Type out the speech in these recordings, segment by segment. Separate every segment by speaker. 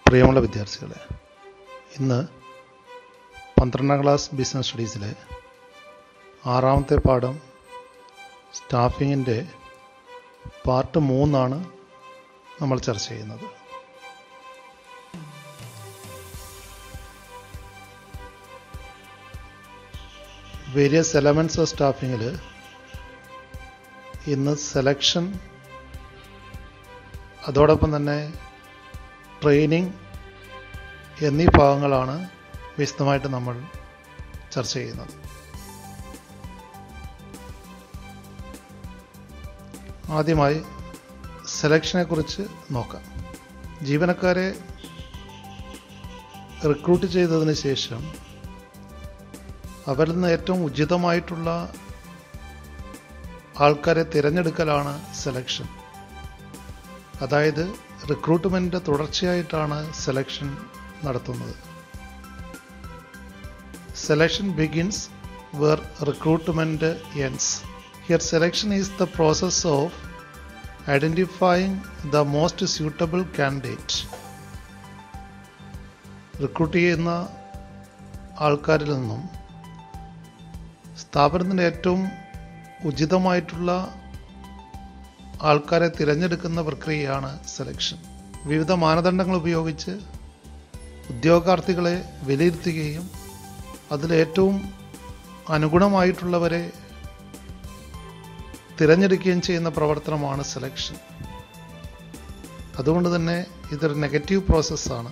Speaker 1: പ്രിയമുള്ള വിദ്യാർത്ഥികളെ ഇന്ന് പന്ത്രണ്ടാം ക്ലാസ് ബിസിനസ് സ്റ്റഡീസിലെ ആറാമത്തെ പാഠം സ്റ്റാഫിങ്ങിൻ്റെ പാർട്ട് മൂന്നാണ് നമ്മൾ ചർച്ച ചെയ്യുന്നത് വേരിയസ് എലമെൻറ്റ്സ് ഓഫ് സ്റ്റാഫിങ്ങിൽ ഇന്ന് സെലക്ഷൻ അതോടൊപ്പം തന്നെ ട്രെയിനിങ് എന്നീ ഭാഗങ്ങളാണ് വിശദമായിട്ട് നമ്മൾ ചർച്ച ചെയ്യുന്നത് ആദ്യമായി സെലക്ഷനെ കുറിച്ച് നോക്കാം ജീവനക്കാരെ റിക്രൂട്ട് ചെയ്തതിന് ശേഷം അവരിൽ നിന്ന് ഏറ്റവും ഉചിതമായിട്ടുള്ള ആൾക്കാരെ തിരഞ്ഞെടുക്കലാണ് സെലക്ഷൻ അതായത് റിക്രൂട്ട്മെൻറ്റ് തുടർച്ചയായിട്ടാണ് സെലക്ഷൻ നടത്തുന്നത് selection begins where recruitment ends here selection is the process of identifying the most suitable candidate recruit ചെയ്യുന്ന ആൾക്കാരിൽ നിന്നും സ്ഥാപനത്തിൻ്റെ ഏറ്റവും ഉചിതമായിട്ടുള്ള ആൾക്കാരെ തിരഞ്ഞെടുക്കുന്ന പ്രക്രിയയാണ് സെലക്ഷൻ വിവിധ മാനദണ്ഡങ്ങൾ ഉപയോഗിച്ച് ഉദ്യോഗാർത്ഥികളെ വിലയിരുത്തുകയും അതിലേറ്റവും അനുഗുണമായിട്ടുള്ളവരെ തിരഞ്ഞെടുക്കുകയും ചെയ്യുന്ന പ്രവർത്തനമാണ് സെലക്ഷൻ അതുകൊണ്ട് തന്നെ ഇതൊരു നെഗറ്റീവ് പ്രോസസ്സാണ്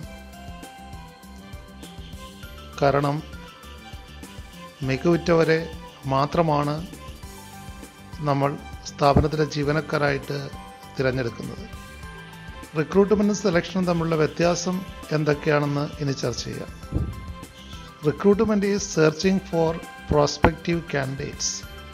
Speaker 1: കാരണം മികവുറ്റവരെ മാത്രമാണ് നമ്മൾ സ്ഥാപനത്തിലെ ജീവനക്കാരായിട്ട് തിരഞ്ഞെടുക്കുന്നത് റിക്രൂട്ട്മെൻറ്റും സെലക്ഷനും തമ്മിലുള്ള വ്യത്യാസം എന്തൊക്കെയാണെന്ന് ഇനി ചർച്ച ചെയ്യാം recruitment is searching for prospective candidates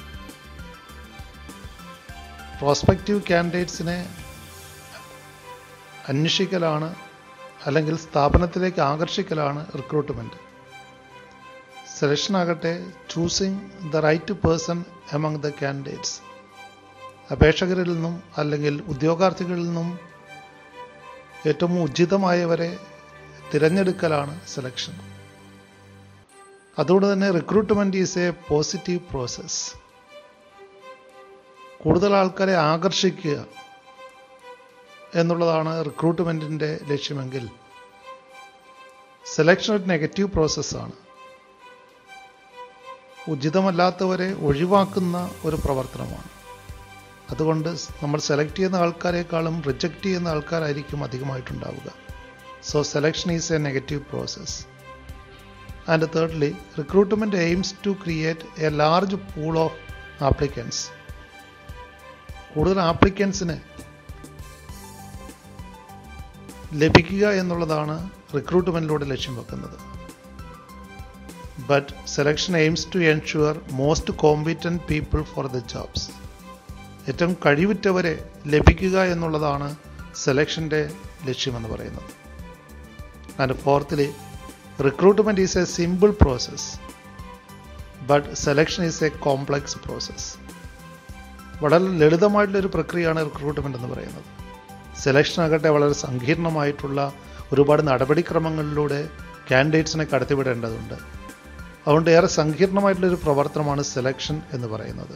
Speaker 1: prospective കാൻഡിഡേറ്റ്സിനെ അന്വേഷിക്കലാണ് അല്ലെങ്കിൽ സ്ഥാപനത്തിലേക്ക് ആകർഷിക്കലാണ് റിക്രൂട്ട്മെൻറ്റ് സെലക്ഷൻ ആകട്ടെ choosing the right person among the candidates അപേക്ഷകരിൽ നിന്നും അല്ലെങ്കിൽ ഉദ്യോഗാർത്ഥികളിൽ നിന്നും ഏറ്റവും ഉചിതമായവരെ തിരഞ്ഞെടുക്കലാണ് സെലക്ഷൻ അതുകൊണ്ട് തന്നെ recruitment is a positive process കൂടുതൽ ആൾക്കാരെ ആകർഷിക്കുക എന്നുള്ളതാണ് റിക്രൂട്ട്മെൻറ്റിൻ്റെ ലക്ഷ്യമെങ്കിൽ സെലക്ഷൻ ഒരു നെഗറ്റീവ് പ്രോസസ്സാണ് ഉചിതമല്ലാത്തവരെ ഒഴിവാക്കുന്ന ഒരു പ്രവർത്തനമാണ് അതുകൊണ്ട് നമ്മൾ സെലക്ട് ചെയ്യുന്ന ആൾക്കാരെക്കാളും റിജക്റ്റ് ചെയ്യുന്ന ആൾക്കാരായിരിക്കും അധികമായിട്ടുണ്ടാവുക so selection is a negative process and thirdly recruitment aims to create a large pool of applicants കൂടുതൽ ആപ്ലിക്കൻസിന് ലഭിക്കുക എന്നുള്ളതാണ് റിക്രൂട്ട്മെൻറ്റിലൂടെ ലക്ഷ്യം വെക്കുന്നത് but selection aims to ensure most competent people for the jobs. ഏറ്റവും കഴിവുറ്റവരെ ലഭിക്കുക എന്നുള്ളതാണ് സെലക്ഷൻ്റെ ലക്ഷ്യമെന്ന് പറയുന്നത് and fourthly recruitment is a simple process but selection is a complex process വളരെ ലളിതമായിട്ടുള്ളൊരു പ്രക്രിയയാണ് റിക്രൂട്ട്മെൻ്റ് എന്ന് പറയുന്നത് സെലക്ഷൻ ആകട്ടെ വളരെ സങ്കീർണമായിട്ടുള്ള ഒരുപാട് നടപടിക്രമങ്ങളിലൂടെ കാൻഡിഡേറ്റ്സിനെ കടത്തിവിടേണ്ടതുണ്ട് അതുകൊണ്ട് ഏറെ സങ്കീർണമായിട്ടുള്ളൊരു പ്രവർത്തനമാണ് സെലക്ഷൻ എന്ന് പറയുന്നത്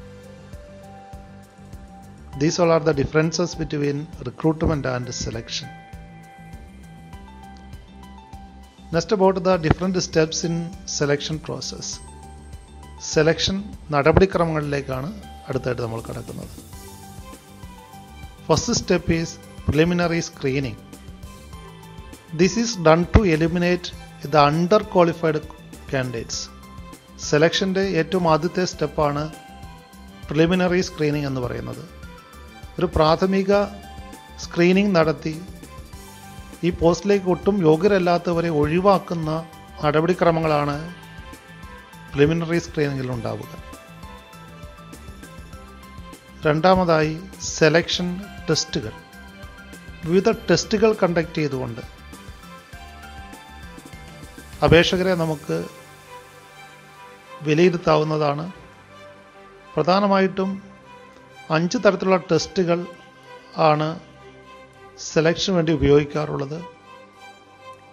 Speaker 1: these all are the differences between recruitment and selection next about the different steps in selection process selection നടപടിക്രമങ്ങളിലേക്കാണ് അടുത്തായിട്ട് നമ്മൾ കടക്കുന്നത് first step is preliminary screening this is done to eliminate the under qualified candidates സെലക്ഷൻ്റെ ഏറ്റവും ആദ്യത്തെ സ്റ്റെപ്പാണ് preliminary screening എന്ന് പറയുന്നത് ഒരു പ്രാഥമിക സ്ക്രീനിങ് നടത്തി ഈ പോസ്റ്റിലേക്ക് ഒട്ടും യോഗ്യരല്ലാത്തവരെ ഒഴിവാക്കുന്ന നടപടിക്രമങ്ങളാണ് പ്രിലിമിനറി സ്ക്രീനിങ്ങിൽ ഉണ്ടാവുക രണ്ടാമതായി സെലക്ഷൻ ടെസ്റ്റുകൾ വിവിധ ടെസ്റ്റുകൾ കണ്ടക്ട് ചെയ്തുകൊണ്ട് അപേക്ഷകരെ നമുക്ക് വിലയിരുത്താവുന്നതാണ് പ്രധാനമായിട്ടും അഞ്ച് തരത്തിലുള്ള ടെസ്റ്റുകൾ ആണ് സെലക്ഷന് വേണ്ടി ഉപയോഗിക്കാറുള്ളത്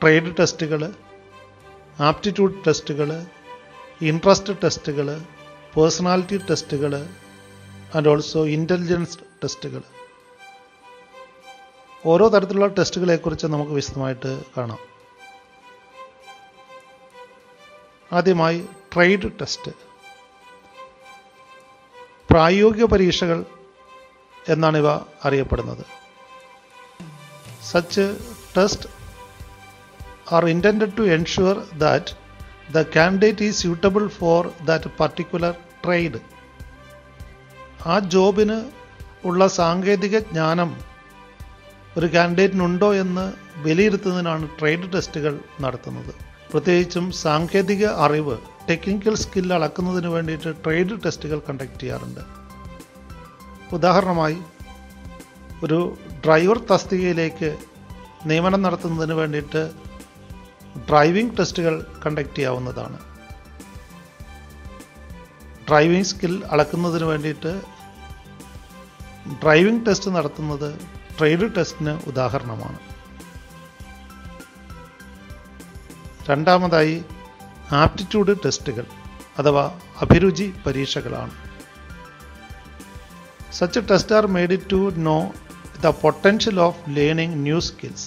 Speaker 1: ട്രേഡ് ടെസ്റ്റുകൾ ആപ്റ്റിറ്റ്യൂഡ് ടെസ്റ്റുകൾ ഇൻട്രസ്റ്റ് ടെസ്റ്റുകൾ പേഴ്സണാലിറ്റി ടെസ്റ്റുകൾ ആൻഡ് ഓൾസോ ഇൻ്റലിജൻസ് ടെസ്റ്റുകൾ ഓരോ തരത്തിലുള്ള ടെസ്റ്റുകളെക്കുറിച്ച് നമുക്ക് വിശദമായിട്ട് കാണാം ആദ്യമായി ട്രേഡ് ടെസ്റ്റ് പ്രായോഗിക പരീക്ഷകൾ എന്നാണ് ഇവ അറിയപ്പെടുന്നത് such test are intend to ensure that the candidate is suitable for that particular trade ആ ജോബിന് ഉള്ള സാങ്കേതിക ജ്ഞാനം ഒരു കാൻഡിഡേറ്റിനുണ്ടോ എന്ന് വിലയിരുത്തുന്നതിനാണ് ട്രേഡ് ടെസ്റ്റുകൾ നടത്തുന്നത് പ്രത്യേകിച്ചും സാങ്കേതിക അറിവ് ടെക്നിക്കൽ സ്കിൽ അളക്കുന്നതിന് വേണ്ടിയിട്ട് ട്രേഡ് ടെസ്റ്റുകൾ കണ്ടക്ട് ചെയ്യാറുണ്ട് ഉദാഹരണമായി ഒരു ഡ്രൈവർ തസ്തികയിലേക്ക് നിയമനം നടത്തുന്നതിന് വേണ്ടിയിട്ട് ഡ്രൈവിംഗ് ടെസ്റ്റുകൾ കണ്ടക്ട് ചെയ്യാവുന്നതാണ് ഡ്രൈവിംഗ് സ്കിൽ അളക്കുന്നതിന് വേണ്ടിയിട്ട് ഡ്രൈവിംഗ് ടെസ്റ്റ് നടത്തുന്നത് ട്രേഡ് ടെസ്റ്റിന് ഉദാഹരണമാണ് രണ്ടാമതായി ആപ്റ്റിറ്റ്യൂഡ് ടെസ്റ്റുകൾ അഥവാ അഭിരുചി പരീക്ഷകളാണ് such test are made to know the potential of learning new skills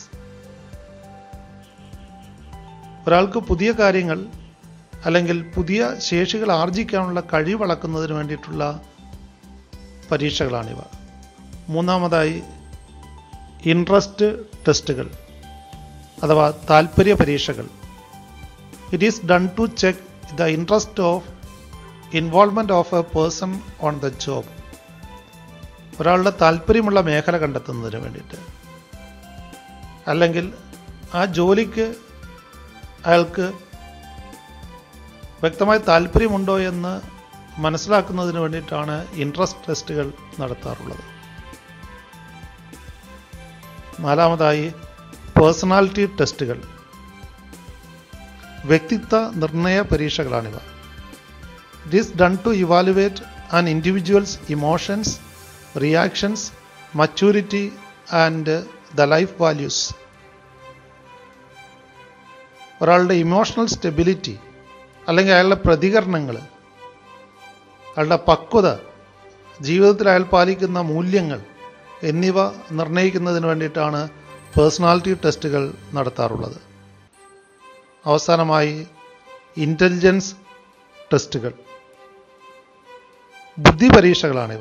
Speaker 1: ഒരാൾക്ക് പുതിയ കാര്യങ്ങൾ അല്ലെങ്കിൽ പുതിയ ശേഷികൾ ആർജിക്കാനുള്ള കഴിവ് അളക്കുന്നതിന് വേണ്ടിയിട്ടുള്ള പരീക്ഷകളാണിവ മൂന്നാമതായി ഇൻട്രസ്റ്റ് ടെസ്റ്റുകൾ അഥവാ താൽപ്പര്യ പരീക്ഷകൾ it is done to check the interest of involvement of a person on the job ഒരാളുടെ താല്പര്യമുള്ള മേഖല കണ്ടെത്തുന്നതിന് വേണ്ടിയിട്ട് അല്ലെങ്കിൽ ആ ജോലിക്ക് അയാൾക്ക് വ്യക്തമായ താല്പര്യമുണ്ടോ എന്ന് മനസ്സിലാക്കുന്നതിന് വേണ്ടിയിട്ടാണ് ഇൻട്രസ്റ്റ് ടെസ്റ്റുകൾ നടത്താറുള്ളത് നാലാമതായി പേഴ്സണാലിറ്റി ടെസ്റ്റുകൾ വ്യക്തിത്വ നിർണയ പരീക്ഷകളാണിവ it is done to evaluate an individual's emotions reactions maturity and the life values ഒരാളുടെ ഇമോഷണൽ സ്റ്റെബിലിറ്റി അല്ലെങ്കിൽ അയാളുടെ പ്രതികരണങ്ങൾ അയാളുടെ പക്വത ജീവിതത്തിൽ അയാൾ പാലിക്കുന്ന മൂല്യങ്ങൾ എന്നിവ നിർണ്ണയിക്കുന്നതിന് വേണ്ടിയിട്ടാണ് പേഴ്സണാലിറ്റി ടെസ്റ്റുകൾ നടത്താറുള്ളത് അവസാനമായി ഇൻ്റലിജൻസ് ടെസ്റ്റുകൾ ബുദ്ധി പരീക്ഷകളാണിവ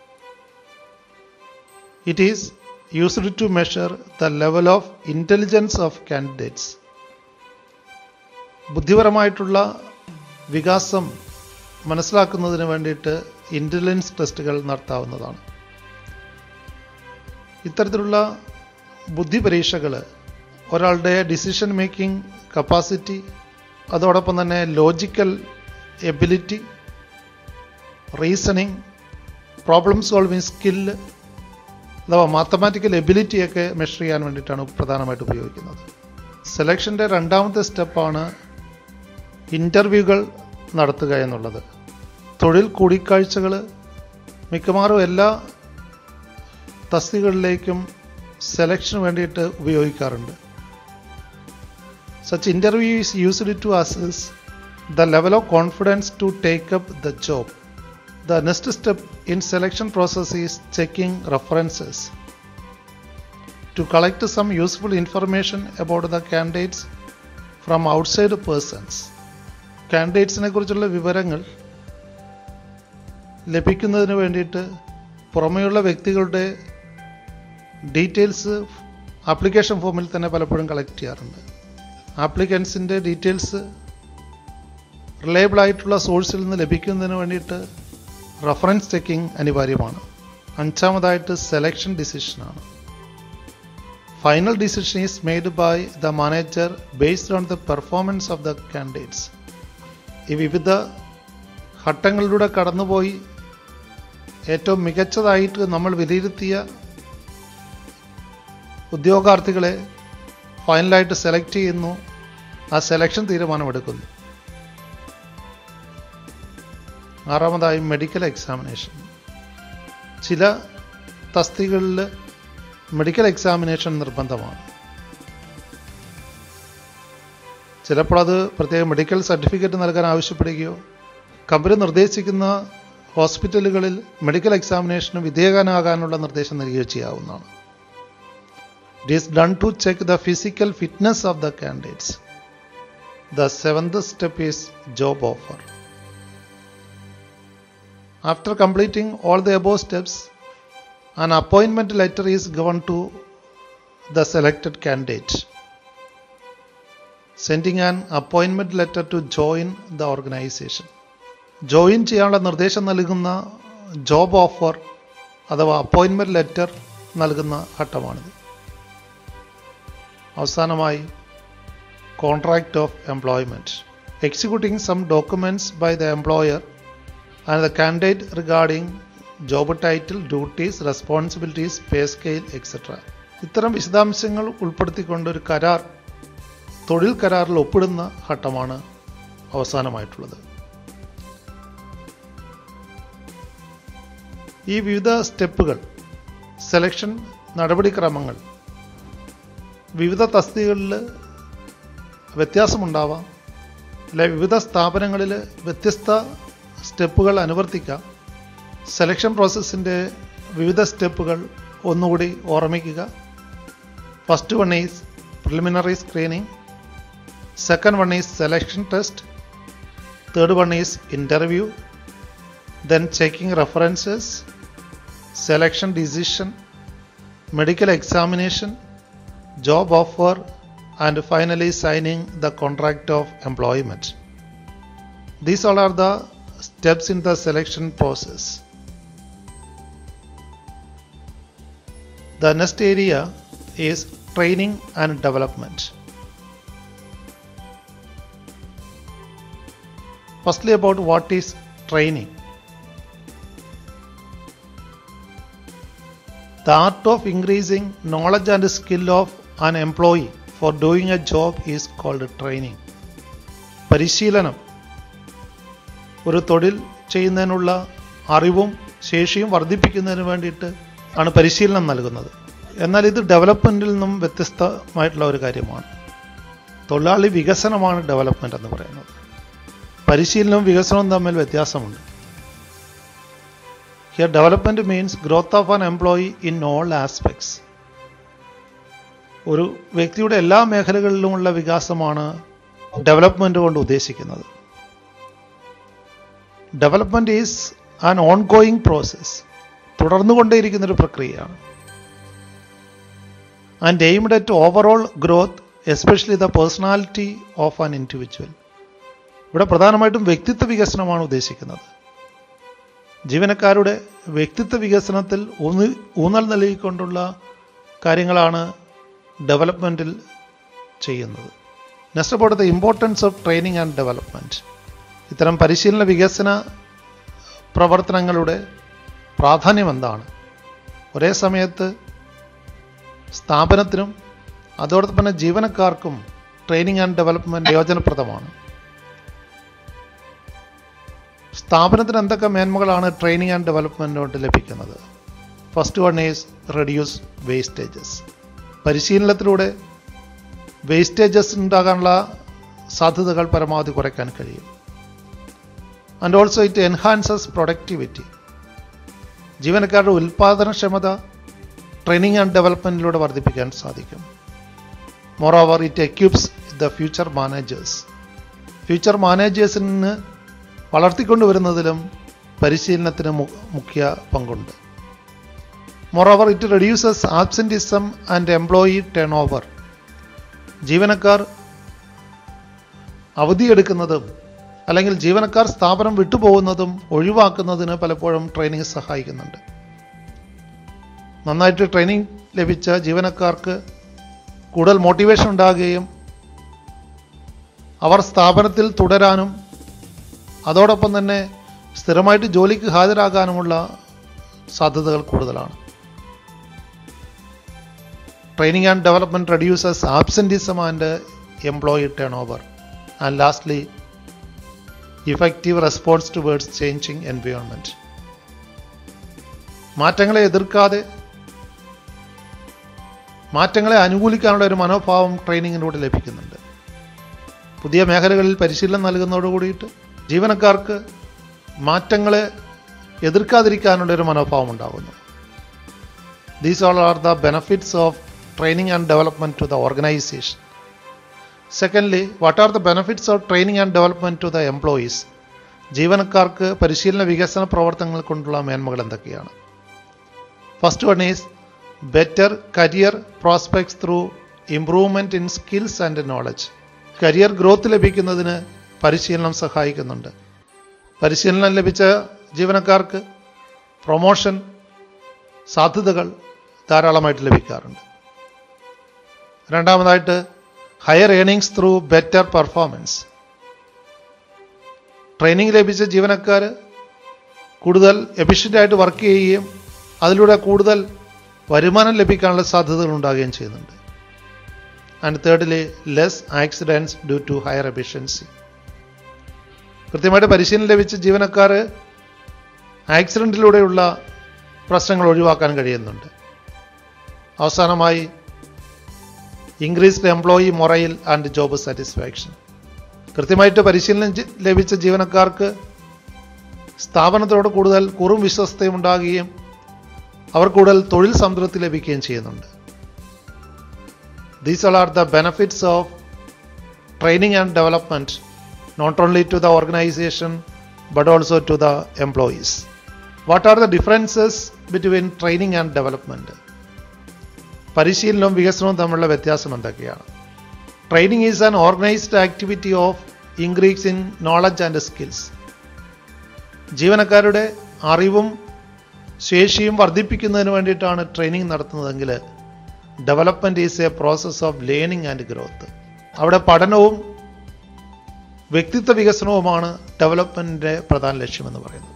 Speaker 1: it is used to measure the level of intelligence of candidates ബുദ്ധിപരമായിട്ടുള്ള വികാസം മനസ്സിലാക്കുന്നതിന് വേണ്ടിയിട്ട് ഇൻ്റലിജൻസ് ടെസ്റ്റുകൾ നടത്താവുന്നതാണ് ഇത്തരത്തിലുള്ള ബുദ്ധി പരീക്ഷകൾ ഒരാളുടെ ഡിസിഷൻ മേക്കിംഗ് കപ്പാസിറ്റി അതോടൊപ്പം തന്നെ logical ability reasoning problem solving skill അഥവാ മാത്തമാറ്റിക്കൽ എബിലിറ്റിയൊക്കെ മെഷർ ചെയ്യാൻ വേണ്ടിയിട്ടാണ് പ്രധാനമായിട്ട് ഉപയോഗിക്കുന്നത് സെലക്ഷൻ്റെ രണ്ടാമത്തെ സ്റ്റെപ്പാണ് ഇൻ്റർവ്യൂകൾ നടത്തുക എന്നുള്ളത് തൊഴിൽ കൂടിക്കാഴ്ചകൾ മിക്കവാറും എല്ലാ തസ്തികകളിലേക്കും സെലക്ഷന് വേണ്ടിയിട്ട് ഉപയോഗിക്കാറുണ്ട് such interview is used to assess the level of confidence to take up the job the next step in selection process is checking references to collect some useful information about the candidates from outside persons കാൻഡിഡേറ്റ്സിനെ കുറിച്ചുള്ള വിവരങ്ങൾ ലഭിക്കുന്നതിന് വേണ്ടിയിട്ട് പുറമെയുള്ള വ്യക്തികളുടെ details application ഫോമിൽ തന്നെ പലപ്പോഴും കളക്ട് ചെയ്യാറുണ്ട് ആപ്ലിക്കൻസിൻ്റെ ഡീറ്റെയിൽസ് റിലയബിൾ ആയിട്ടുള്ള സോഴ്സിൽ നിന്ന് ലഭിക്കുന്നതിന് വേണ്ടിയിട്ട് റഫറൻസ് ചെക്കിംഗ് അനിവാര്യമാണ് അഞ്ചാമതായിട്ട് സെലക്ഷൻ ഡിസിഷനാണ് final decision is made by the manager based on the performance of the candidates ഈ വിവിധ ഘട്ടങ്ങളിലൂടെ കടന്നുപോയി ഏറ്റവും മികച്ചതായിട്ട് നമ്മൾ വിലയിരുത്തിയ ഉദ്യോഗാർത്ഥികളെ ഫൈനലായിട്ട് സെലക്ട് ചെയ്യുന്നു ആ സെലക്ഷൻ തീരുമാനമെടുക്കുന്നു ആറാമതായി മെഡിക്കൽ എക്സാമിനേഷൻ ചില തസ്തികളിൽ മെഡിക്കൽ എക്സാമിനേഷൻ നിർബന്ധമാണ് ചിലപ്പോൾ അത് പ്രത്യേക മെഡിക്കൽ സർട്ടിഫിക്കറ്റ് നൽകാൻ ആവശ്യപ്പെടുകയോ കമ്പനി നിർദ്ദേശിക്കുന്ന ഹോസ്പിറ്റലുകളിൽ മെഡിക്കൽ എക്സാമിനേഷന് വിധേയകനാകാനുള്ള നിർദ്ദേശം നൽകുകയോ ചെയ്യാവുന്നതാണ് it is done to check the physical fitness of the candidates the seventh step is job offer after completing all the above steps an appointment letter is given to the selected candidate sending an appointment letter to join the organization join ചെയ്യാനുള്ള നിർദ്ദേശം നൽകുന്ന job offer അഥവാ appointment letter നൽകുന്ന ഘട്ടമാണിത് അവസാനമായി contract of employment executing some documents by the employer and the candidate regarding job title duties responsibilities pay scale etcetera ഇത്തരം വിശദാംശങ്ങൾ ഉൾപ്പെടുത്തിക്കൊണ്ട് ഒരു കരാർ തൊഴിൽ കരാറിൽ ഒപ്പിടുന്ന ഘട്ടമാണ് അവസാനമായിട്ടുള്ളത് ഈ വിവിധ സ്റ്റെപ്പുകൾ സെലക്ഷൻ നടപടിക്രമങ്ങൾ വിവിധ തസ്തികകളിൽ വ്യത്യാസമുണ്ടാവാം അല്ലെ വിവിധ സ്ഥാപനങ്ങളിൽ വ്യത്യസ്ത സ്റ്റെപ്പുകൾ അനുവർത്തിക്കാം സെലക്ഷൻ പ്രോസസ്സിൻ്റെ വിവിധ സ്റ്റെപ്പുകൾ ഒന്നുകൂടി ഓർമ്മിക്കുക first one is preliminary screening second one is selection test third one is interview then checking references selection decision medical examination job offer and finally signing the contract of employment these all are the steps in the selection process. The next area is training and development. Firstly, about what is training. The art of increasing knowledge and skill of an employee for doing a job is called training. പരിശീലനം ഒരു തൊഴിൽ ചെയ്യുന്നതിനുള്ള അറിവും ശേഷിയും വർദ്ധിപ്പിക്കുന്നതിന് വേണ്ടിയിട്ട് ആണ് പരിശീലനം നൽകുന്നത് എന്നാൽ ഇത് ഡെവലപ്മെൻറ്റിൽ നിന്നും വ്യത്യസ്തമായിട്ടുള്ള ഒരു കാര്യമാണ് തൊഴിലാളി വികസനമാണ് ഡെവലപ്മെൻറ്റ് എന്ന് പറയുന്നത് പരിശീലനവും വികസനവും തമ്മിൽ വ്യത്യാസമുണ്ട് here development means growth of an employee in all aspects ഒരു വ്യക്തിയുടെ എല്ലാ മേഖലകളിലുമുള്ള വികാസമാണ് ഡെവലപ്മെൻറ്റ് കൊണ്ട് ഉദ്ദേശിക്കുന്നത് development is an ongoing process തുടർന്നുകൊണ്ടേയിരിക്കുന്ന ഒരു പ്രക്രിയയാണ് and aimed at overall growth especially the personality of an individual ഇവിടെ പ്രധാനമായിട്ടും വ്യക്തിത്വ വികസനമാണ് ഉദ്ദേശിക്കുന്നത് ജീവനക്കാരുടെ വ്യക്തിത്വ വികസനത്തിൽ ഊന്നി ഊന്നൽ നൽകിക്കൊണ്ടുള്ള കാര്യങ്ങളാണ് ഡെവലപ്മെൻറ്റിൽ ചെയ്യുന്നത് next about the importance of training and development ഇത്തരം പരിശീലന വികസന പ്രവർത്തനങ്ങളുടെ പ്രാധാന്യം എന്താണ് ഒരേ സമയത്ത് സ്ഥാപനത്തിനും അതോടൊപ്പം തന്നെ ജീവനക്കാർക്കും ട്രെയിനിങ് ആൻഡ് ഡെവലപ്മെൻറ്റ് പ്രയോജനപ്രദമാണ് സ്ഥാപനത്തിന് എന്തൊക്കെ മേന്മകളാണ് ട്രെയിനിങ് ആൻഡ് ഡെവലപ്മെൻറ്റ് കൊണ്ട് ലഭിക്കുന്നത് first one is reduce wastages പരിശീലനത്തിലൂടെ വേസ്റ്റേജസ് ഉണ്ടാകാനുള്ള സാധ്യതകൾ പരമാവധി കുറയ്ക്കാൻ കഴിയും and also it enhances productivity ജീവനക്കാരുടെ ഉൽപാദനക്ഷമത ട്രെയിനിങ് ആൻഡ് ഡെവലപ്മെൻറ്റിലൂടെ വർദ്ധിപ്പിക്കാൻ സാധിക്കും moreover it equips the future managers future മാനേജേഴ്സിന് വളർത്തിക്കൊണ്ടുവരുന്നതിലും പരിശീലനത്തിന് മുഖ്യ പങ്കുണ്ട് moreover it reduces absenteeism and employee turnover ജീവനക്കാർ അവധിയെടുക്കുന്നതും അല്ലെങ്കിൽ ജീവനക്കാർ സ്ഥാപനം വിട്ടുപോകുന്നതും ഒഴിവാക്കുന്നതിന് പലപ്പോഴും ട്രെയിനിങ് സഹായിക്കുന്നുണ്ട് നന്നായിട്ട് ട്രെയിനിങ് ലഭിച്ച ജീവനക്കാർക്ക് കൂടുതൽ മോട്ടിവേഷൻ ഉണ്ടാകുകയും അവർ സ്ഥാപനത്തിൽ തുടരാനും അതോടൊപ്പം തന്നെ സ്ഥിരമായിട്ട് ജോലിക്ക് ഹാജരാകാനുമുള്ള സാധ്യതകൾ കൂടുതലാണ് training and development reduces absenteeism and employee turnover and lastly effective response towards changing environment മാറ്റങ്ങളെ എതിർക്കാതെ മാറ്റങ്ങളെ അനുകൂലിക്കാനുള്ള ഒരു മനോഭാവം ട്രെയിനിങ്ങിലൂടെ ലഭിക്കുന്നുണ്ട് പുതിയ മേഖലകളിൽ പരിശീലനം നൽകുന്നതോട് കൂടിയിട്ട് ജീവനക്കാർക്ക് മാറ്റങ്ങളെ എതിർക്കാതിരിക്കാനുള്ള ഒരു മനോഭാവം ഉണ്ടാകുന്നു these all are the benefits of training and development to the organisation secondly what are the benefits of training and development to the employees ജീവനക്കാർക്ക് പരിശീലന വികസന പ്രവർത്തനങ്ങൾ കൊണ്ടുള്ള മേന്മകൾ എന്തൊക്കെയാണ് first one is better career prospects through improvement in skills and knowledge career growth ലഭിക്കുന്നതിന് പരിശീലനം സഹായിക്കുന്നുണ്ട് പരിശീലനം ലഭിച്ച ജീവനക്കാർക്ക് പ്രൊമോഷൻ സാധ്യതകൾ ധാരാളമായിട്ട് ലഭിക്കാറുണ്ട് രണ്ടാമതായിട്ട് higher earnings through better performance training ലഭിച്ച ജീവനക്കാർ കൂടുതൽ എഫിഷ്യൻ്റായിട്ട് വർക്ക് ചെയ്യുകയും അതിലൂടെ കൂടുതൽ വരുമാനം ലഭിക്കാനുള്ള സാധ്യതകൾ ഉണ്ടാകുകയും ചെയ്യുന്നുണ്ട് and thirdly less accidents due to higher efficiency കൃത്യമായിട്ട് പരിശീലനം ലഭിച്ച ജീവനക്കാർ ആക്സിഡൻറ്റിലൂടെയുള്ള പ്രശ്നങ്ങൾ ഒഴിവാക്കാൻ കഴിയുന്നുണ്ട് അവസാനമായി increased employee morale and job satisfaction കൃത്യമായിട്ട് പരിശീലനം ജി- ലഭിച്ച ജീവനക്കാർക്ക് സ്ഥാപനത്തോട് കൂടുതൽ കുറും വിശ്വസ്തയും ഉണ്ടാകുകയും അവർ കൂടുതൽ തൊഴിൽ സംതൃപ്തി ലഭിക്കുകയും ചെയ്യുന്നുണ്ട് these all are the benefits of training and development not only to the organisation but also to the employees what are the differences between training and development പരിശീലനവും വികസനവും തമ്മിലുള്ള വ്യത്യാസം എന്തൊക്കെയാണ് training is an organised activity of increase in knowledge and skills ജീവനക്കാരുടെ അറിവും ശേഷിയും വർദ്ധിപ്പിക്കുന്നതിന് വേണ്ടിയിട്ടാണ് ട്രെയിനിങ് നടത്തുന്നതെങ്കിൽ development is a process of learning and growth അവിടെ പഠനവും വ്യക്തിത്വ വികസനവുമാണ് ഡെവലപ്മെൻറ്റിൻ്റെ പ്രധാന ലക്ഷ്യമെന്ന് പറയുന്നത്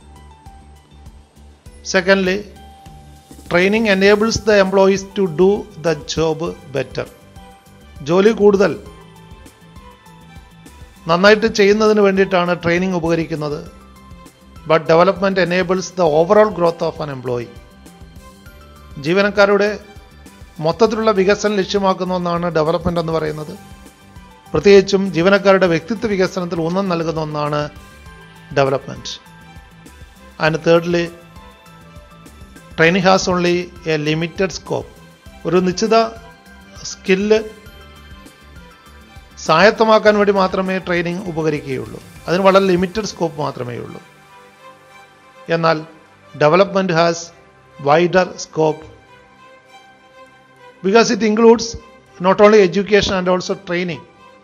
Speaker 1: secondly training enables the employees to do the job better ജോലി കൂടുതൽ നന്നായിട്ട് ചെയ്യുന്നതിന് വേണ്ടിയിട്ടാണ് ട്രെയിനിങ് ഉപകരിക്കുന്നത് but development enables the overall growth of an employee ജീവനക്കാരുടെ മൊത്തത്തിലുള്ള വികസനം ലക്ഷ്യമാക്കുന്ന ഒന്നാണ് ഡെവലപ്മെൻ്റ് എന്ന് പറയുന്നത് പ്രത്യേകിച്ചും ജീവനക്കാരുടെ വ്യക്തിത്വ വികസനത്തിൽ ഊന്നൽ നൽകുന്ന ഒന്നാണ് development and thirdly training has only a limited scope ഒരു നിശ്ചിത സ്കില്ല് സ്വായത്തമാക്കാൻ വേണ്ടി മാത്രമേ ട്രെയിനിങ് ഉപകരിക്കുകയുള്ളൂ അതിന് വളരെ ലിമിറ്റഡ് സ്കോപ്പ് മാത്രമേ ഉള്ളൂ എന്നാൽ development has wider scope because it includes not only education and also training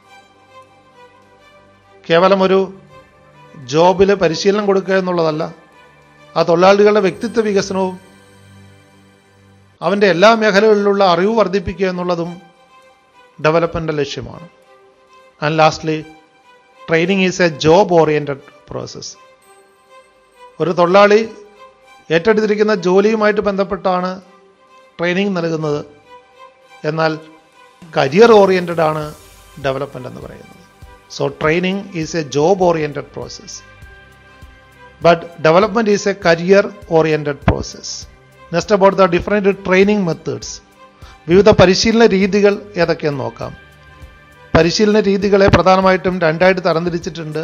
Speaker 1: കേവലം ഒരു ജോബിൽ പരിശീലനം കൊടുക്കുക എന്നുള്ളതല്ല ആ തൊഴിലാളികളുടെ വ്യക്തിത്വ വികസനവും അവൻ്റെ എല്ലാ മേഖലകളിലുള്ള അറിവ് വർദ്ധിപ്പിക്കുക എന്നുള്ളതും ഡെവലപ്മെൻ്റ് ലക്ഷ്യമാണ് and lastly training is a job oriented process ഒരു തൊഴിലാളി ഏറ്റെടുത്തിരിക്കുന്ന ജോലിയുമായിട്ട് ബന്ധപ്പെട്ടാണ് ട്രെയിനിങ് നൽകുന്നത് എന്നാൽ കരിയർ ഓറിയൻറ്റഡ് ആണ് ഡെവലപ്മെൻ്റ് എന്ന് പറയുന്നത് so training is a job oriented process but development is a career oriented process next about the different training methods വിവിധ പരിശീലന രീതികൾ ഏതൊക്കെയെന്ന് നോക്കാം പരിശീലന രീതികളെ പ്രധാനമായിട്ടും രണ്ടായിട്ട് തരംതിരിച്ചിട്ടുണ്ട്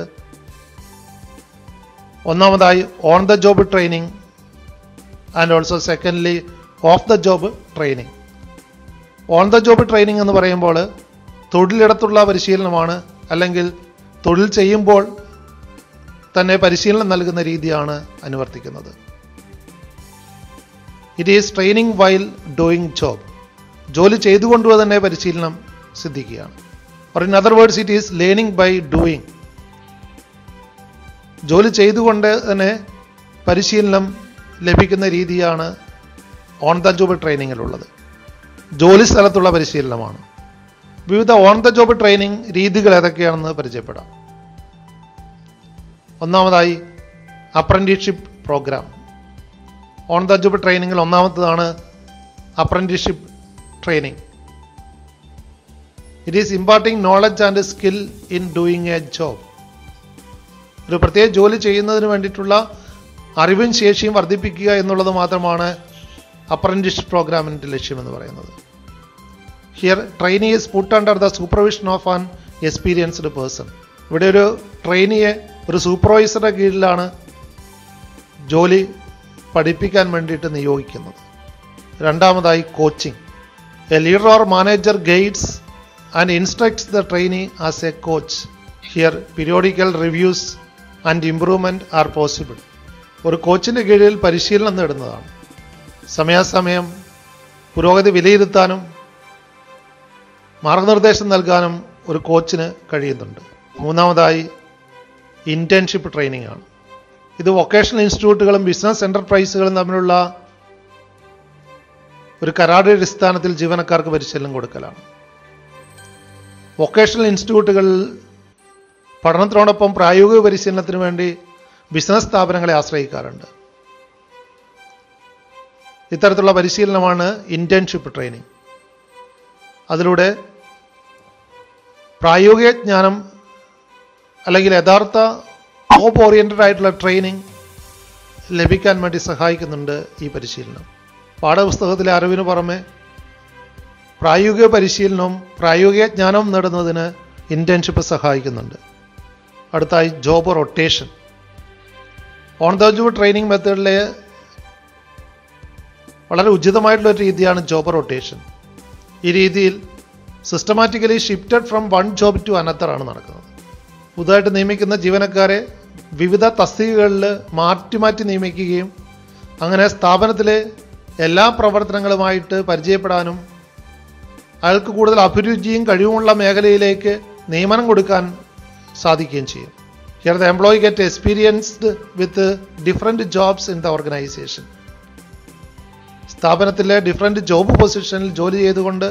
Speaker 1: ഒന്നാമതായി on the job training and also secondly off the job training on the job training എന്ന് പറയുമ്പോൾ തൊഴിലിടത്തുള്ള പരിശീലനമാണ് അല്ലെങ്കിൽ തൊഴിൽ ചെയ്യുമ്പോൾ തന്നെ പരിശീലനം നൽകുന്ന രീതിയാണ് അനുവർത്തിക്കുന്നത് it is training while doing job ജോലി ചെയ്തുകൊണ്ട് തന്നെ പരിശീലനം സിദ്ധിക്കുകയാണ് or in other words it is learning by doing ജോലി ചെയ്തുകൊണ്ട് തന്നെ പരിശീലനം ലഭിക്കുന്ന രീതിയാണ് ഓൺ ദ ജോബ് ട്രെയിനിങ്ങിലുള്ളത് ജോലി സ്ഥലത്തുള്ള പരിശീലനമാണ് വിവിധ ഓൺ ദ ജോബ് ട്രെയിനിങ് രീതികൾ ഏതൊക്കെയാണെന്ന് പരിചയപ്പെടാം ഒന്നാമതായി apprenticeship program on the job ട്രെയിനിങ്ങിൽ ഒന്നാമത്തതാണ് apprenticeship training it is imparting knowledge and skill in doing a job ഒരു പ്രത്യേക ജോലി ചെയ്യുന്നതിന് വേണ്ടിയിട്ടുള്ള അറിവും ശേഷിയും വർദ്ധിപ്പിക്കുക എന്നുള്ളത് മാത്രമാണ് അപ്രന്റീസ്ഷിപ്പ് പ്രോഗ്രാമിൻ്റെ ലക്ഷ്യമെന്ന് പറയുന്നത് here training is put under the supervision of an experienced person ഇവിടെ ഒരു ട്രെയിനിയെ ഒരു സൂപ്പർവൈസറുടെ കീഴിലാണ് ജോലി പഠിപ്പിക്കാൻ വേണ്ടിയിട്ട് നിയോഗിക്കുന്നത് രണ്ടാമതായി coaching a leader or manager guides and instructs the trainee as a coach here periodical reviews and improvement are possible ഒരു കോച്ചിൻ്റെ കീഴിൽ പരിശീലനം നേടുന്നതാണ് സമയാസമയം പുരോഗതി വിലയിരുത്താനും മാർഗനിർദ്ദേശം നൽകാനും ഒരു കോച്ചിന് കഴിയുന്നുണ്ട് മൂന്നാമതായി ഇൻറ്റേൺഷിപ്പ് ട്രെയിനിങ് ആണ് ഇത് വൊക്കേഷണൽ ഇൻസ്റ്റിറ്റ്യൂട്ടുകളും ബിസിനസ് എൻ്റർപ്രൈസുകളും തമ്മിലുള്ള ഒരു കരാറിന്റെ അടിസ്ഥാനത്തിൽ ജീവനക്കാർക്ക് പരിശീലനം കൊടുക്കലാണ് വൊക്കേഷണൽ ഇൻസ്റ്റിറ്റ്യൂട്ടുകളിൽ പഠനത്തിനോടൊപ്പം പ്രായോഗിക പരിശീലനത്തിന് വേണ്ടി ബിസിനസ് സ്ഥാപനങ്ങളെ ആശ്രയിക്കാറുണ്ട് ഇത്തരത്തിലുള്ള പരിശീലനമാണ് ഇൻറ്റേൺഷിപ്പ് ട്രെയിനിങ് അതിലൂടെ പ്രായോഗിക ജ്ഞാനം അല്ലെങ്കിൽ യഥാർത്ഥ ജോബ് ഓറിയൻറ്റഡ് ആയിട്ടുള്ള ട്രെയിനിങ് ലഭിക്കാൻ വേണ്ടി സഹായിക്കുന്നുണ്ട് ഈ പരിശീലനം പാഠപുസ്തകത്തിലെ അറിവിന് പുറമെ പ്രായോഗിക പരിശീലനവും പ്രായോഗിക ജ്ഞാനവും നേടുന്നതിന് ഇൻറ്റേൺഷിപ്പ് സഹായിക്കുന്നുണ്ട് അടുത്തായി job rotation on the job training മെത്തേഡിലെ വളരെ ഉചിതമായിട്ടുള്ള ഒരു രീതിയാണ് ജോബ് റൊട്ടേഷൻ ഈ രീതിയിൽ systematically shifted from one job to another ആണ് നടക്കുന്നത് പുതുതായിട്ട് നിയമിക്കുന്ന ജീവനക്കാരെ വിവിധ തസ്തികകളിൽ മാറ്റി മാറ്റി നിയമിക്കുകയും അങ്ങനെ സ്ഥാപനത്തിലെ എല്ലാ പ്രവർത്തനങ്ങളുമായിട്ട് പരിചയപ്പെടാനും അയാൾക്ക് കൂടുതൽ അഭിരുചിയും കഴിവുമുള്ള മേഖലയിലേക്ക് നിയമനം കൊടുക്കാൻ സാധിക്കുകയും ചെയ്യും here the employee get experienced with different jobs in the organization സ്ഥാപനത്തിലെ ഡിഫറെൻറ്റ് ജോബ് പൊസിഷനിൽ ജോലി ചെയ്തുകൊണ്ട്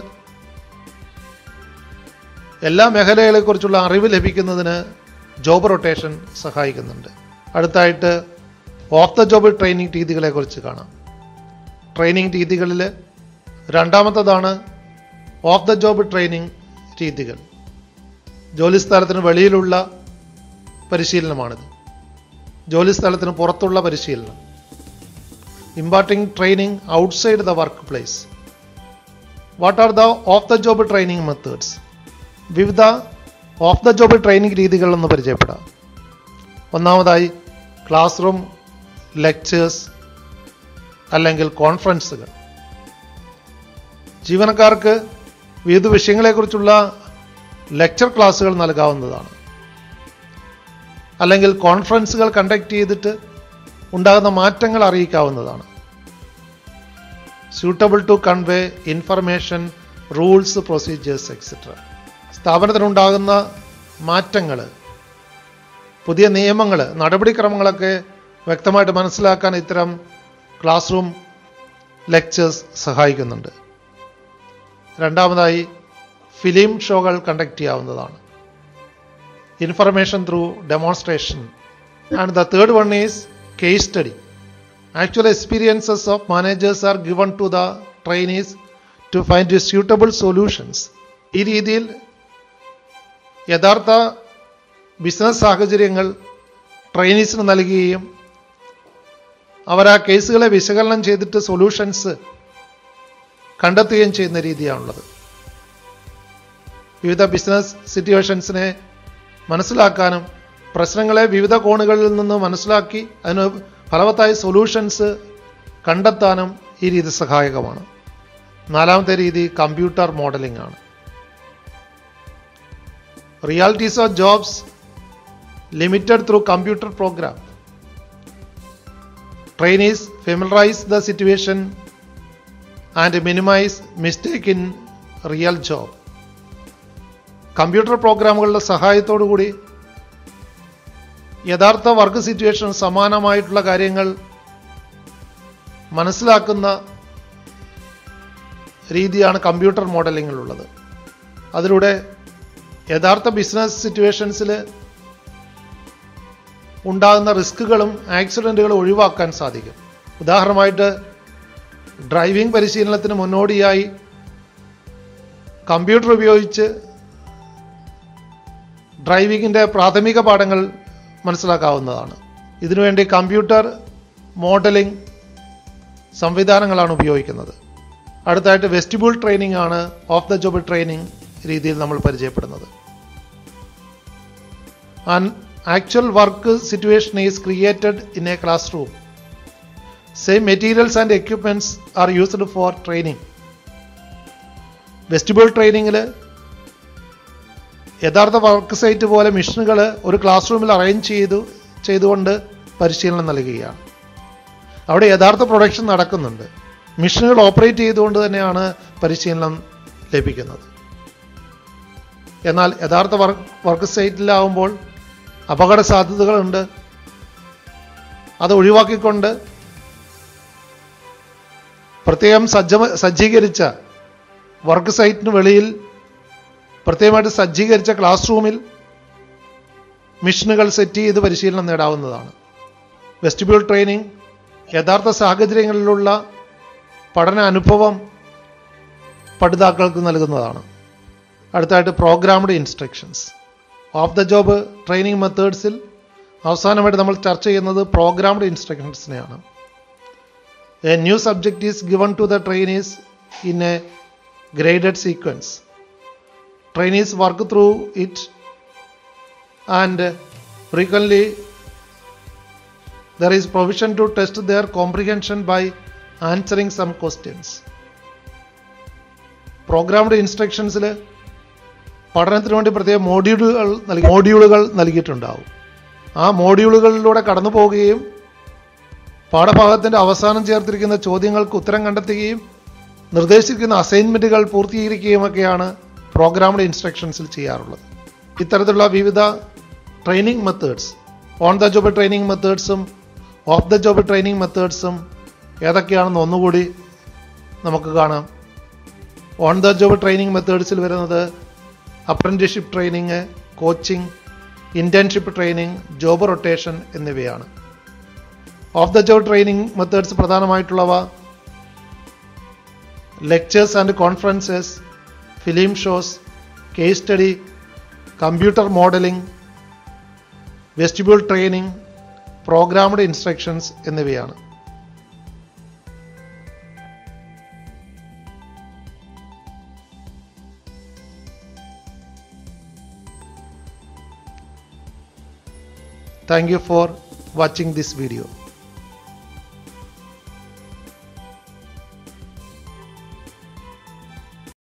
Speaker 1: എല്ലാ മേഖലകളെക്കുറിച്ചുള്ള അറിവ് ലഭിക്കുന്നതിന് ജോബ് റൊട്ടേഷൻ സഹായിക്കുന്നുണ്ട് അടുത്തായിട്ട് ഓഫ് ദ ജോബ് ട്രെയിനിങ് രീതികളെക്കുറിച്ച് കാണാം ട്രെയിനിങ് രീതികളിൽ രണ്ടാമത്തതാണ് ഓഫ് ദ ജോബ് ട്രെയിനിങ് രീതികൾ ജോലിസ്ഥലത്തിന് വെളിയിലുള്ള പരിശീലനമാണിത് ജോലിസ്ഥലത്തിന് പുറത്തുള്ള പരിശീലനം imparting training outside the work place what are the off the job training methods വിവിധ ഓഫ് ദ ജോബ് ട്രെയിനിങ് രീതികളെന്ന് പരിചയപ്പെടാം ഒന്നാമതായി ക്ലാസ് റൂം ലെക്ചേഴ്സ് അല്ലെങ്കിൽ കോൺഫറൻസുകൾ ജീവനക്കാർക്ക് വിവിധ വിഷയങ്ങളെക്കുറിച്ചുള്ള ലെക്ചർ ക്ലാസ്സുകൾ നൽകാവുന്നതാണ് അല്ലെങ്കിൽ കോൺഫറൻസുകൾ കണ്ടക്ട് ചെയ്തിട്ട് ഉണ്ടാകുന്ന മാറ്റങ്ങൾ അറിയിക്കാവുന്നതാണ് suitable to convey information rules procedures etcetera സ്ഥാപനത്തിനുണ്ടാകുന്ന മാറ്റങ്ങൾ പുതിയ നിയമങ്ങൾ നടപടിക്രമങ്ങളൊക്കെ വ്യക്തമായിട്ട് മനസ്സിലാക്കാൻ ഇത്തരം ക്ലാസ് റൂം ലെക്ചേഴ്സ് സഹായിക്കുന്നുണ്ട് രണ്ടാമതായി ഫിലിം ഷോകൾ കണ്ടക്ട് ചെയ്യാവുന്നതാണ് information through demonstration and the third one is case study actual experiences of managers are given to the trainees to find suitable solutions ഈ രീതിയിൽ യഥാർത്ഥ ബിസിനസ് സാഹചര്യങ്ങൾ ട്രെയിനീസിന് നൽകുകയും അവർ ആ കേസുകളെ വിശകലനം ചെയ്തിട്ട് സൊല്യൂഷൻസ് കണ്ടെത്തുകയും ചെയ്യുന്ന രീതിയാണുള്ളത് വിവിധ ബിസിനസ് സിറ്റുവേഷൻസിനെ മനസ്സിലാക്കാനും പ്രശ്നങ്ങളെ വിവിധ കോണുകളിൽ നിന്ന് മനസ്സിലാക്കി അതിന് ഫലവത്തായ സൊല്യൂഷൻസ് കണ്ടെത്താനും ഈ രീതി സഹായകമാണ് നാലാമത്തെ രീതി കമ്പ്യൂട്ടർ മോഡലിംഗ് ആണ് realities of jobs limited through computer program trainees familiarise the situation and minimise mistake in real job computer പ്രോഗ്രാമുകളുടെ സഹായത്തോടു കൂടി യഥാർത്ഥ വർക്ക് സിറ്റുവേഷൻ സമാനമായിട്ടുള്ള കാര്യങ്ങൾ മനസ്സിലാക്കുന്ന രീതിയാണ് കമ്പ്യൂട്ടർ മോഡലിങ്ങിലുള്ളത് അതിലൂടെ യഥാർത്ഥ ബിസിനസ് സിറ്റുവേഷൻസിൽ ഉണ്ടാകുന്ന റിസ്കുകളും ആക്സിഡൻറ്റുകളും ഒഴിവാക്കാൻ സാധിക്കും ഉദാഹരണമായിട്ട് ഡ്രൈവിംഗ് പരിശീലനത്തിന് മുന്നോടിയായി കമ്പ്യൂട്ടർ ഉപയോഗിച്ച് ഡ്രൈവിങ്ങിൻ്റെ പ്രാഥമിക പാഠങ്ങൾ മനസ്സിലാക്കാവുന്നതാണ് ഇതിനുവേണ്ടി കമ്പ്യൂട്ടർ മോഡലിംഗ് സംവിധാനങ്ങളാണ് ഉപയോഗിക്കുന്നത് അടുത്തായിട്ട് വെസ്റ്റിബിൾ ട്രെയിനിങ് ആണ് ഓഫ് ദ ജോബ് ട്രെയിനിങ് രീതിയിൽ നമ്മൾ പരിചയപ്പെടുന്നത് An actual work situation is created in a classroom. Same materials and equipments are used for training. Vestibule ട്രെയിനിങ്ങിൽ യഥാർത്ഥ വർക്ക് സൈറ്റ് പോലെ മിഷനുകൾ ഒരു ക്ലാസ് റൂമിൽ അറേഞ്ച് ചെയ്തു ചെയ്തുകൊണ്ട് പരിശീലനം നൽകുകയാണ് അവിടെ യഥാർത്ഥ പ്രൊഡക്ഷൻ നടക്കുന്നുണ്ട് മിഷനുകൾ ഓപ്പറേറ്റ് ചെയ്തുകൊണ്ട് തന്നെയാണ് പരിശീലനം ലഭിക്കുന്നത് എന്നാൽ യഥാർത്ഥ വർക്ക് വർക്ക് സൈറ്റിലാവുമ്പോൾ അപകട സാധ്യതകളുണ്ട് അത് ഒഴിവാക്കിക്കൊണ്ട് പ്രത്യേകം സജ്ജ സജ്ജീകരിച്ച വർക്ക് സൈറ്റിന് വെളിയിൽ പ്രത്യേകമായിട്ട് സജ്ജീകരിച്ച ക്ലാസ് റൂമിൽ മിഷനുകൾ സെറ്റ് ചെയ്ത് പരിശീലനം നേടാവുന്നതാണ് വെസ്റ്റിബ്യൂൾ ട്രെയിനിങ് യഥാർത്ഥ സാഹചര്യങ്ങളിലുള്ള പഠന അനുഭവം പഠിതാക്കൾക്ക് നൽകുന്നതാണ് അടുത്തായിട്ട് programmed instructions off the job training മെത്തേഡ്സിൽ അവസാനമായിട്ട് നമ്മൾ ചർച്ച ചെയ്യുന്നത് പ്രോഗ്രാംഡ് ഇൻസ്ട്രക്ഷൻസിനെയാണ് a new subject is given to the trainees in a graded sequence trainees work through it and frequently there is provision to test their comprehension by answering some questions. Programmed ഇൻസ്ട്രക്ഷൻസിൽ പഠനത്തിന് വേണ്ടി പ്രത്യേക മോഡ്യൂളുകൾ നൽകി മോഡ്യൂളുകൾ നൽകിയിട്ടുണ്ടാവും ആ മോഡ്യൂളുകളിലൂടെ കടന്നു പോവുകയും പാഠഭാഗത്തിൻ്റെ അവസാനം ചേർത്തിരിക്കുന്ന ചോദ്യങ്ങൾക്ക് ഉത്തരം കണ്ടെത്തുകയും നിർദ്ദേശിക്കുന്ന അസൈൻമെൻറ്റുകൾ പൂർത്തീകരിക്കുകയുമൊക്കെയാണ് പ്രോഗ്രാംഡ് ഇൻസ്ട്രക്ഷൻസിൽ ചെയ്യാറുള്ളത് ഇത്തരത്തിലുള്ള വിവിധ training methods on the job training മെത്തേഡ്സും ഓഫ് ദ ജോബ് ട്രെയിനിങ് മെത്തേഡ്സും ഏതൊക്കെയാണെന്ന് ഒന്നുകൂടി നമുക്ക് കാണാം ഓൺ ദ ജോബ് ട്രെയിനിങ് മെത്തേഡ്സിൽ വരുന്നത് apprenticeship training coaching internship training job rotation എന്നിവയാണ് off the job training methods പ്രധാനമായിട്ടുള്ളവ lectures and conferences film shows case study computer modelling vestibule training programmed instructions എന്നിവയാണ് thank you for watching this video